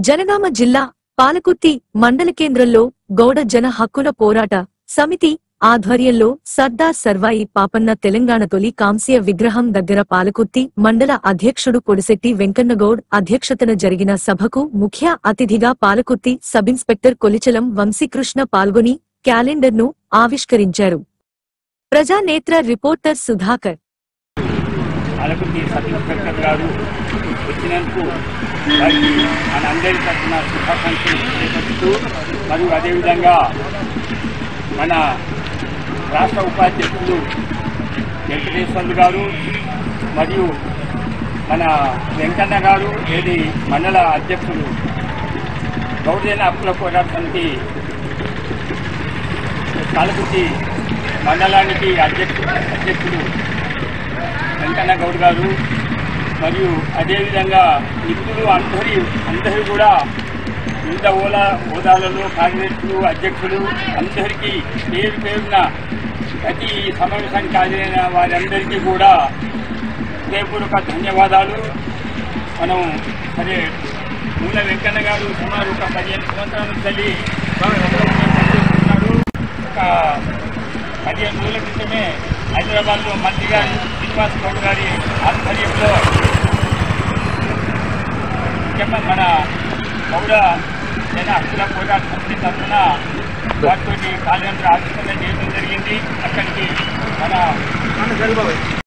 జనగామ జిల్లా పాలకుర్తి మండల కేంద్రంలో గౌడ జన హక్కుల పోరాట సమితి ఆధ్వర్యంలో సర్దార్ సర్వాయి పాపన్న తెలంగాణ తొలి కాంస్య విగ్రహం దగ్గర పాలకుర్తి మండల అధ్యక్షుడు పొడిశెట్టి వెంకన్నగౌడ్ అధ్యక్షతన జరిగిన సభకు ముఖ్య అతిథిగా పాలకుర్తి సబిన్స్పెక్టర్ కొలిచలం వంశీకృష్ణ పాల్గొని క్యాలెండర్ను ఆవిష్కరించారు Prajanetra reporter Sudhakar Alakurthi sub inspector గారు వచ్చినందుకు వారికి మన అందరి తరఫున శుభాకాంక్షలు తెలియజేస్తూ మరియు అదేవిధంగా మన రాష్ట్ర ఉపాధ్యక్షులు వెంకటేశ్వర్లు గారు మరియు మన వెంకన్న గారు ఏది మండల అధ్యక్షులు గౌడజన హక్కుల పోరాట సమితి పాలకుర్తి మండలానికి అధ్యక్షుడు అధ్యక్షుడు వెంకన్న గౌడ్ గారు మరియు అదేవిధంగా మిత్రులు అందరి అందరూ కూడా వివిధ హోదా హోదాలలో కార్యదర్శులు అధ్యక్షులు అందరికీ పేరు పేరున ప్రతి సమావేశానికి హాజరైన వారందరికీ కూడా హృదయపూర్వక ధన్యవాదాలు మనం సరే మూల వెంకన్న గారు సుమారు ఒక పదిహేను సంవత్సరాల నుంచి పనిచేస్తున్నారు ఒక పదిహేను రోజుల క్రితమే హైదరాబాద్లో మంత్రిగా శ్రీనివాస్ గౌడ్ గారి ఆధ్వర్యంలో ముఖ్యంగా మన గౌడ జన హక్కుల పోరాట సమితి తరఫున వారితో కార్యక్రమం ఆవిష్కరణ చేయడం జరిగింది అక్కడికి మన